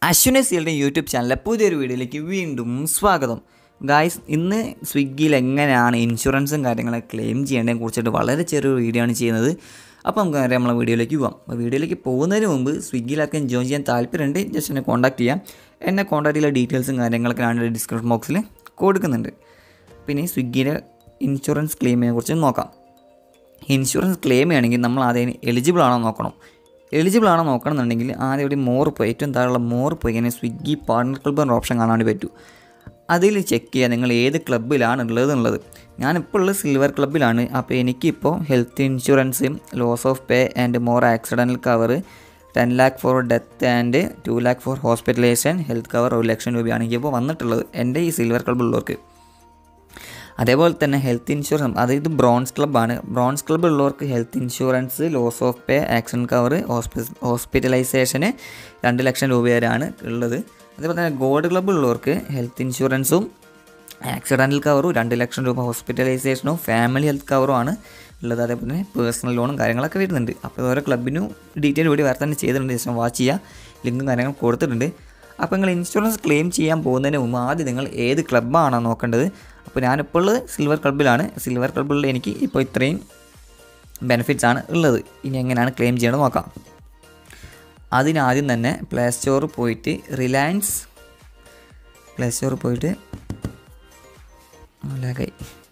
അശ്വിനെ സീലിൻ്റെ യൂട്യൂബ് ചാനലിലെ പുതിയൊരു വീഡിയോയിലേക്ക് വീണ്ടും സ്വാഗതം ഗായ്സ് ഇന്ന് സ്വിഗ്ഗിയിൽ എങ്ങനെയാണ് ഇൻഷുറൻസും കാര്യങ്ങളൊക്കെ ക്ലെയിം ചെയ്യേണ്ടതിനെ കുറിച്ചിട്ട് വളരെ ചെറിയൊരു വീഡിയോ ആണ് ചെയ്യുന്നത് അപ്പോൾ നമുക്ക് നേരെ നമ്മളെ വീഡിയോയിലേക്ക് പോകാം അപ്പോൾ വീഡിയോയിലേക്ക് പോകുന്നതിന് മുമ്പ് സ്വിഗ്ഗിയിലൊക്കെ ജോയിൻ ചെയ്യാൻ താല്പര്യമുണ്ട് ജസ്റ്റ് എന്നെ കോൺടാക്ട് ചെയ്യാം എന്നെ കോൺടാക്ട് ചെയ്യുന്ന ഡീറ്റെയിൽസും കാര്യങ്ങളൊക്കെ ഞാൻ ഡിസ്ക്രിപ്ഷൻ ബോക്സിൽ കൊടുക്കുന്നുണ്ട് പിന്നെ സ്വിഗ്ഗിയിലെ ഇൻഷുറൻസ് ക്ലെയിമിനെ കുറിച്ച് നോക്കാം ഇൻഷുറൻസ് ക്ലെയിം ചെയ്യണമെങ്കിൽ നമ്മൾ ആദ്യം എലിജിബിൾ ആണോ നോക്കണം എലിജിബിൾ ആണോ നോക്കണമെന്നുണ്ടെങ്കിൽ ആദ്യം ഇവിടെ മോർ പോയി ഏറ്റവും താഴെയുള്ള മോർ പോയി ഇങ്ങനെ സ്വിഗ്ഗി പാർട്ണർ ക്ലബ്ബ് എന്ന ഓപ്ഷൻ കാണാൻ വേണ്ടി പറ്റൂ അതിൽ ചെക്ക് ചെയ്യുക നിങ്ങൾ ഏത് ക്ലബ്ബിലാണ് ഉള്ളത് എന്നുള്ളത് ഞാനിപ്പോൾ ഉള്ളത് സിൽവർ ക്ലബ്ബിലാണ് അപ്പോൾ എനിക്കിപ്പോൾ health insurance loss of pay and more accidental cover ten lakh for death and two lakh for hospitalisation health cover ഒരു ലക്ഷം രൂപയാണ് എനിക്കിപ്പോൾ വന്നിട്ടുള്ളത് എൻ്റെ ഈ സിൽവർ ക്ലബ്ബിലുള്ളവർക്ക് അതേപോലെ തന്നെ ഹെൽത്ത് ഇൻഷുറൻസ് അതായത് ബ്രോൺസ് ക്ലബ്ബാണ് ബ്രോൺസ് ക്ലബ്ബ് ഉള്ളവർക്ക് health insurance loss of pay accident cover ഹോസ്പിറ്റലൈസേഷന് രണ്ട് ലക്ഷം രൂപ വരെയാണ് ഉള്ളത് അതേപോലെ തന്നെ ഗോൾഡ് ക്ലബ്ബ് ഉള്ളവർക്ക് ഹെൽത്ത് ഇൻഷുറൻസും ആക്സിഡൻറ്റൽ കവറും രണ്ട് ലക്ഷം രൂപ ഹോസ്പിറ്റലൈസേഷനും ഫാമിലി ഹെൽത്ത് കവറും ആണ് ഉള്ളത് അതേപോലെ തന്നെ പേഴ്സണൽ ലോണും കാര്യങ്ങളൊക്കെ വരുന്നുണ്ട് അപ്പോൾ ഓരോ ക്ലബിനും ഡീറ്റെയിൽ വീഡിയോ വേറെ തന്നെ ചെയ്തിട്ടുണ്ട് ജസ്റ്റ് വാച്ച് ചെയ്യുക ലിങ്കും കാര്യങ്ങളും കൊടുത്തിട്ടുണ്ട് അപ്പോൾ നിങ്ങൾ ഇൻഷുറൻസ് ക്ലെയിം ചെയ്യാൻ പോകുന്നതിന് മുമ്പ് ആദ്യം നിങ്ങൾ ഏത് ക്ലബ്ബാണോ നോക്കേണ്ടത് അപ്പോൾ ഞാനിപ്പോൾ ഉള്ളത് സിൽവർ ക്ലബ്ബിലാണ് സിൽവർ ക്ലബ്ബിൽ എനിക്ക് ഇപ്പോൾ ഇത്രയും ബെനിഫിറ്റ്സ് ആണ് ഉള്ളത് ഇനി എങ്ങനെയാണ് ക്ലെയിം ചെയ്യണമെന്ന് നോക്കാം അതിനാദ്യം തന്നെ പ്ലേ സ്റ്റോറിൽ പോയിട്ട് റിലയൻസ് പ്ലേ സ്റ്റോറിൽ പോയിട്ട് ലാഗായി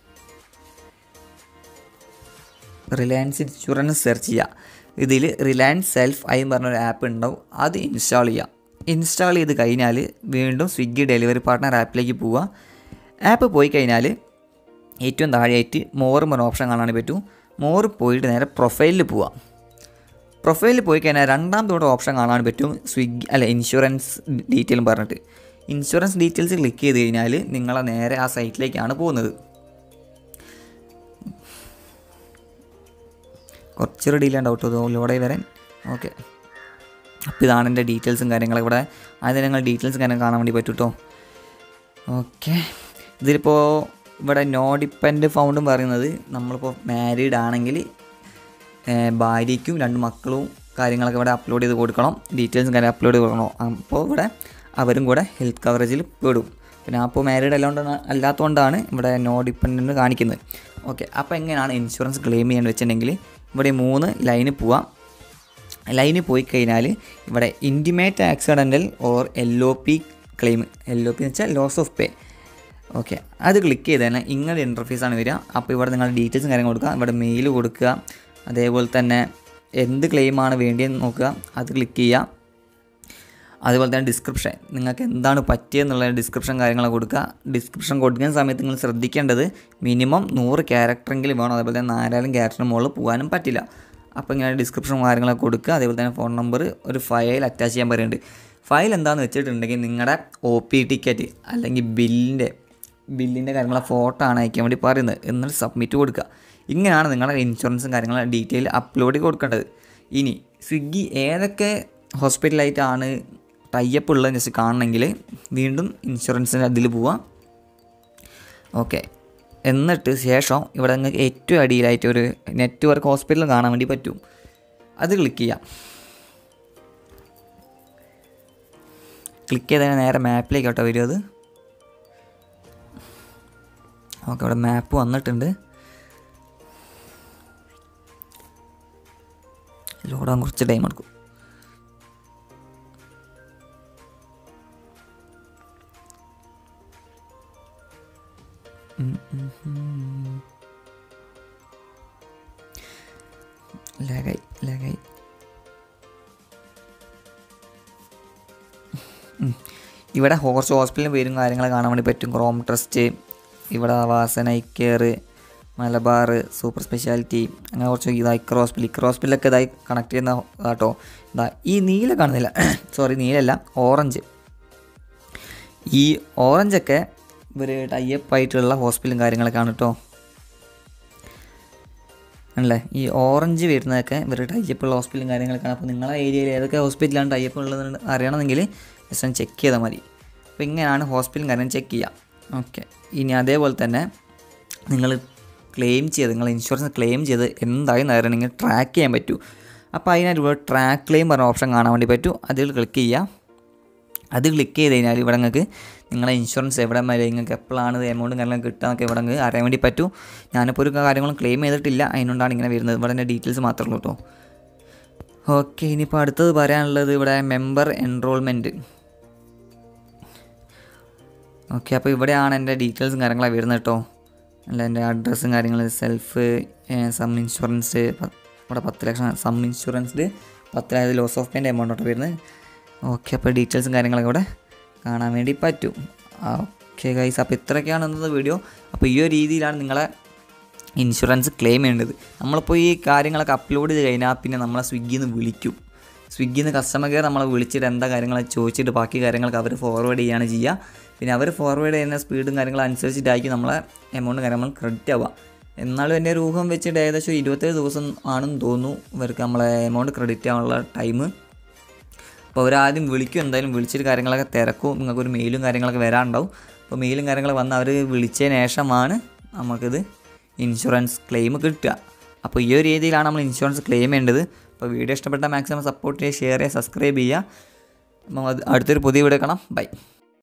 റിലയൻസ് ഇൻഷുറൻസ് സെർച്ച് ചെയ്യുക ഇതിൽ റിലയൻസ് സെൽഫ് ഐ എന്ന് പറഞ്ഞൊരു ആപ്പ് ഉണ്ടാവും അത് ഇൻസ്റ്റാൾ ചെയ്യുക ഇൻസ്റ്റാൾ ചെയ്ത് കഴിഞ്ഞാൽ വീണ്ടും സ്വിഗ്ഗി ഡെലിവറി പാർട്ട്ണർ ആപ്പിലേക്ക് പോവുക ആപ്പ് പോയി കഴിഞ്ഞാൽ ഏറ്റവും താഴെയായിട്ട് മോർ പറഞ്ഞ ഓപ്ഷൻ കാണാൻ പറ്റും മോർ പോയിട്ട് നേരെ പ്രൊഫൈലിൽ പോവുക പ്രൊഫൈലിൽ പോയി കഴിഞ്ഞാൽ രണ്ടാമത്തോടെ ഓപ്ഷൻ കാണാൻ പറ്റും സ്വിഗ്ഗി അല്ല ഇൻഷുറൻസ് ഡീറ്റെയിലും പറഞ്ഞിട്ട് ഇൻഷുറൻസ് ഡീറ്റെയിൽസ് ക്ലിക്ക് ചെയ്ത് കഴിഞ്ഞാൽ നിങ്ങളെ നേരെ ആ സൈറ്റിലേക്കാണ് പോകുന്നത് കുറച്ചൊരു ഡിലേ ഉണ്ടാവും കേട്ടോ ലോഡായി വരാൻ ഓക്കെ അപ്പോൾ ഇതാണ് എൻ്റെ ഡീറ്റെയിൽസും കാര്യങ്ങളൊക്കെ ഇവിടെ ആദ്യം നിങ്ങൾ ഡീറ്റെയിൽസും കാര്യങ്ങൾ കാണാൻ വേണ്ടി പറ്റും കേട്ടോ ഓക്കെ ഇതിലിപ്പോൾ ഇവിടെ നോ ഡിപ്പെൻഡ് ഫൗണ്ടും പറയുന്നത് നമ്മളിപ്പോൾ മാരീഡ് ആണെങ്കിൽ ഭാര്യയ്ക്കും രണ്ട് മക്കളും കാര്യങ്ങളൊക്കെ ഇവിടെ അപ്ലോഡ് ചെയ്ത് കൊടുക്കണം ഡീറ്റെയിൽസും കാര്യം അപ്ലോഡ് ചെയ്ത് കൊടുക്കണം അപ്പോൾ ഇവിടെ അവരും കൂടെ ഹെൽത്ത് കവറേജിൽ പെടും പിന്നെ അപ്പോൾ മാരീഡ് അല്ലാണ്ട് അല്ലാത്തതുകൊണ്ടാണ് ഇവിടെ നോ ഡിപ്പെൻഡൻറ്റ് കാണിക്കുന്നത് ഓക്കെ അപ്പോൾ എങ്ങനെയാണ് ഇൻഷുറൻസ് ക്ലെയിം ചെയ്യാൻ വെച്ചിട്ടുണ്ടെങ്കിൽ ഇവിടെ മൂന്ന് ലൈന് പോവാം ലൈനിൽ പോയി കഴിഞ്ഞാൽ ഇവിടെ intimate accidental or L O P claim L O P എന്ന് വെച്ചാൽ ലോസ് ഓഫ് പേ ഓക്കെ അത് ക്ലിക്ക് ചെയ്ത് തന്നെ ഇങ്ങനെ ഇൻ്റർഫേസാണ് വരിക അപ്പോൾ ഇവിടെ നിങ്ങളുടെ ഡീറ്റെയിൽസും കാര്യങ്ങൾ കൊടുക്കുക ഇവിടെ മെയിൽ കൊടുക്കുക അതേപോലെ തന്നെ എന്ത് ക്ലെയിമാണ് വേണ്ടിയെന്ന് നോക്കുക അത് ക്ലിക്ക് ചെയ്യുക അതുപോലെ തന്നെ ഡിസ്ക്രിപ്ഷൻ നിങ്ങൾക്ക് എന്താണ് പറ്റിയെന്നുള്ള ഡിസ്ക്രിപ്ഷൻ കാര്യങ്ങളൊക്കെ കൊടുക്കുക ഡിസ്ക്രിപ്ഷൻ കൊടുക്കുന്ന സമയത്ത് നിങ്ങൾ ശ്രദ്ധിക്കേണ്ടത് മിനിമം നൂറ് ക്യാരക്ടറെങ്കിലും വേണം അതേപോലെ തന്നെ നാലാലും ക്യാരക്ടറിന് മുകളിൽ പോകാനും പറ്റില്ല അപ്പോൾ ഇങ്ങനെ ഡിസ്ക്രിപ്ഷൻ കാര്യങ്ങളൊക്കെ കൊടുക്കുക അതേപോലെ തന്നെ ഫോൺ നമ്പർ ഒരു ഫയൽ അറ്റാച്ച് ചെയ്യാൻ പറയുന്നുണ്ട് ഫയൽ എന്താണെന്ന് വെച്ചിട്ടുണ്ടെങ്കിൽ നിങ്ങളുടെ ഒ പി ടിക്കറ്റ് അല്ലെങ്കിൽ ബില്ലിൻ്റെ ബില്ലിൻ്റെ കാര്യങ്ങളെ ഫോട്ടോ ആണ് അയക്കാൻ വേണ്ടി പറയുന്നത് എന്നിട്ട് സബ്മിറ്റ് കൊടുക്കുക ഇങ്ങനെയാണ് നിങ്ങളുടെ ഇൻഷുറൻസും കാര്യങ്ങളും ഡീറ്റെയിൽ അപ്ലോഡ് കൊടുക്കേണ്ടത് ഇനി സ്വിഗ്ഗി ഏതൊക്കെ ഹോസ്പിറ്റലായിട്ടാണ് ടൈപ്പ് ഉള്ളതെന്ന് വെച്ച് കാണണമെങ്കിൽ വീണ്ടും ഇൻഷുറൻസിൻ്റെ അതിൽ പോവാം ഓക്കെ എന്നിട്ട് ശേഷം ഇവിടെ നിങ്ങൾക്ക് ഏറ്റവും അടിയിലായിട്ട് ഒരു നെറ്റ്വർക്ക് ഹോസ്പിറ്റൽ കാണാൻ വേണ്ടി പറ്റും അത് ക്ലിക്ക് ചെയ്യാം ക്ലിക്ക് ചെയ്താൽ നേരെ മാപ്പിലേക്ക് കേട്ടോ വരും അത് ഓക്കെ ഇവിടെ മാപ്പ് വന്നിട്ടുണ്ട് ലോഡാൻ കുറച്ച് ടൈം എടുക്കും ലാഗായി ലാഗായി ഇവിടെ ഹോർസ് ഹോസ്പിറ്റലിൽ പേരും കാര്യങ്ങളൊക്കെ കാണാൻ വേണ്ടി പറ്റും ക്രോം ട്രസ്റ്റ് ഇവിടെ വാസന കെയർ മലബാർ സൂപ്പർ സ്പെഷ്യാലിറ്റി അങ്ങനെ കുറച്ച് ഇതാ ഇക്കർ ഹോസ്പിറ്റൽ ഇക്കർ ഹോസ്പിറ്റലൊക്കെ ഇതായി കണക്ട് ചെയ്യുന്ന കേട്ടോ ഇതാ ഈ നീല കാണുന്നില്ല സോറി നീലല്ല ഓറഞ്ച് ഈ ഓറഞ്ചൊക്കെ ഇവർ ടൈപ്പ് ആയിട്ടുള്ള ഹോസ്പിറ്റലും കാര്യങ്ങളൊക്കെ ആണ് കേട്ടോ അല്ലേ ഈ ഓറഞ്ച് വരുന്നതൊക്കെ ഇവർ ടൈപ്പ് ഉള്ള ഹോസ്പിറ്റലും കാര്യങ്ങളൊക്കെയാണ് അപ്പോൾ നിങ്ങളെ ഏരിയയിൽ ഏതൊക്കെ ഹോസ്പിറ്റലാണ് ടൈപ്പ് ഉള്ളതെന്ന് അറിയണമെങ്കിൽ ജസ്റ്റ് ഒന്ന് ചെക്ക് ചെയ്താൽ മതി അപ്പോൾ ഇങ്ങനെയാണ് ഹോസ്പിറ്റലും കാര്യം ചെക്ക് ചെയ്യുക ഓക്കെ ഇനി അതേപോലെ തന്നെ നിങ്ങൾ ക്ലെയിം ചെയ്ത് നിങ്ങൾ ഇൻഷുറൻസ് ക്ലെയിം ചെയ്ത് എന്തായി അറിയണമെങ്കിൽ ട്രാക്ക് ചെയ്യാൻ പറ്റൂ അപ്പോൾ അതിനായിട്ട് ഇവിടെ ട്രാക്ക് ക്ലെയിം പറഞ്ഞ ഓപ്ഷൻ കാണാൻ വേണ്ടി പറ്റും അതിൽ ക്ലിക്ക് ചെയ്യുക അത് ക്ലിക്ക് ചെയ്ത് കഴിഞ്ഞാൽ ഇവിടെ നിങ്ങൾക്ക് നിങ്ങളെ ഇൻഷുറൻസ് എവിടെ വരെ നിങ്ങൾക്ക് എപ്പോഴാണ് എമൗണ്ടും കാര്യങ്ങളും കിട്ടുക ഇവിടെ നിങ്ങൾക്ക് അറിയാൻ വേണ്ടി പറ്റും ഞാനിപ്പോൾ ഒരു കാര്യങ്ങളും ക്ലെയിം ചെയ്തിട്ടില്ല അതിനുകൊണ്ടാണ് ഇങ്ങനെ വരുന്നത് ഇവിടെ എൻ്റെ ഡീറ്റെയിൽസ് മാത്രമേ ഉള്ളൂ കേട്ടോ ഓക്കെ ഇനിയിപ്പോൾ അടുത്തത് പറയാനുള്ളത് ഇവിടെ മെമ്പർ എൻറോൾമെൻറ്റ് ഓക്കെ അപ്പോൾ ഇവിടെയാണ് എൻ്റെ ഡീറ്റെയിൽസും കാര്യങ്ങളൊക്കെ വരുന്നത് കേട്ടോ അല്ല എൻ്റെ അഡ്രസ്സും കാര്യങ്ങളും സെൽഫ് സം ഇൻഷുറൻസ് ഇവിടെ പത്ത് ലക്ഷം സം ഇൻഷുറൻസിൽ പത്തിലായത് ലോസ് ഓഫ് പേൻ്റെ എമൗണ്ടോട്ട് വരുന്നത് ഓക്കെ അപ്പോൾ ഡീറ്റെയിൽസും കാര്യങ്ങളൊക്കെ ഇവിടെ കാണാൻ വേണ്ടി പറ്റും ഓക്കെ ഗൈസ് അപ്പോൾ ഇത്രയൊക്കെയാണ് ഇന്നത്തെ വീഡിയോ അപ്പോൾ ഈ ഒരു രീതിയിലാണ് നിങ്ങളെ ഇൻഷുറൻസ് ക്ലെയിം ചെയ്യേണ്ടത് നമ്മളിപ്പോൾ ഈ കാര്യങ്ങളൊക്കെ അപ്ലോഡ് ചെയ്ത് കഴിഞ്ഞാൽ പിന്നെ നമ്മളെ സ്വിഗ്ഗിയിൽ നിന്ന് വിളിക്കും സ്വിഗ്ഗിയിൽ നിന്ന് കസ്റ്റമർ കെയർ നമ്മളെ വിളിച്ചിട്ട് എന്താ കാര്യങ്ങൾ ചോദിച്ചിട്ട് ബാക്കി കാര്യങ്ങളൊക്കെ അവർ ഫോർവേഡ് ചെയ്യുകയാണ് ചെയ്യുക പിന്നെ അവർ ഫോർവേഡ് ചെയ്യുന്ന സ്പീഡും കാര്യങ്ങളും അനുസരിച്ചിട്ടായിരിക്കും നമ്മളെ എമൗണ്ട് കാര്യങ്ങൾ ക്രെഡിറ്റ് ആവുക എന്നാലും എൻ്റെ ഒരു ഊഹം വെച്ചിട്ട് ഏകദേശം ഇരുപത്തേഴ് ദിവസം ആണെന്ന് തോന്നുന്നു ഇവർക്ക് നമ്മളെ എമൗണ്ട് ക്രെഡിറ്റ് ആവാനുള്ള ടൈം അപ്പോൾ അവരാദ്യം വിളിക്കും എന്തായാലും വിളിച്ചിട്ട് കാര്യങ്ങളൊക്കെ തിരക്കും നിങ്ങൾക്കൊരു മെയിലും കാര്യങ്ങളൊക്കെ വരാനുണ്ടാവും അപ്പോൾ മെയിലും കാര്യങ്ങളൊക്കെ വന്ന് അവർ വിളിച്ചതിന് ശേഷമാണ് നമുക്കിത് ഇൻഷുറൻസ് ക്ലെയിം കിട്ടുക അപ്പോൾ ഈ ഒരു രീതിയിലാണ് നമ്മൾ ഇൻഷുറൻസ് ക്ലെയിം ചെയ്യേണ്ടത് അപ്പോൾ വീഡിയോ ഇഷ്ടപ്പെട്ട മാക്സിമം സപ്പോർട്ട് ചെയ്യുക ഷെയർ ചെയ്യുക സബ്സ്ക്രൈബ് ചെയ്യുക അപ്പോൾ അത് അടുത്തൊരു പുതിയ വീഡിയോ കാണാം ബൈ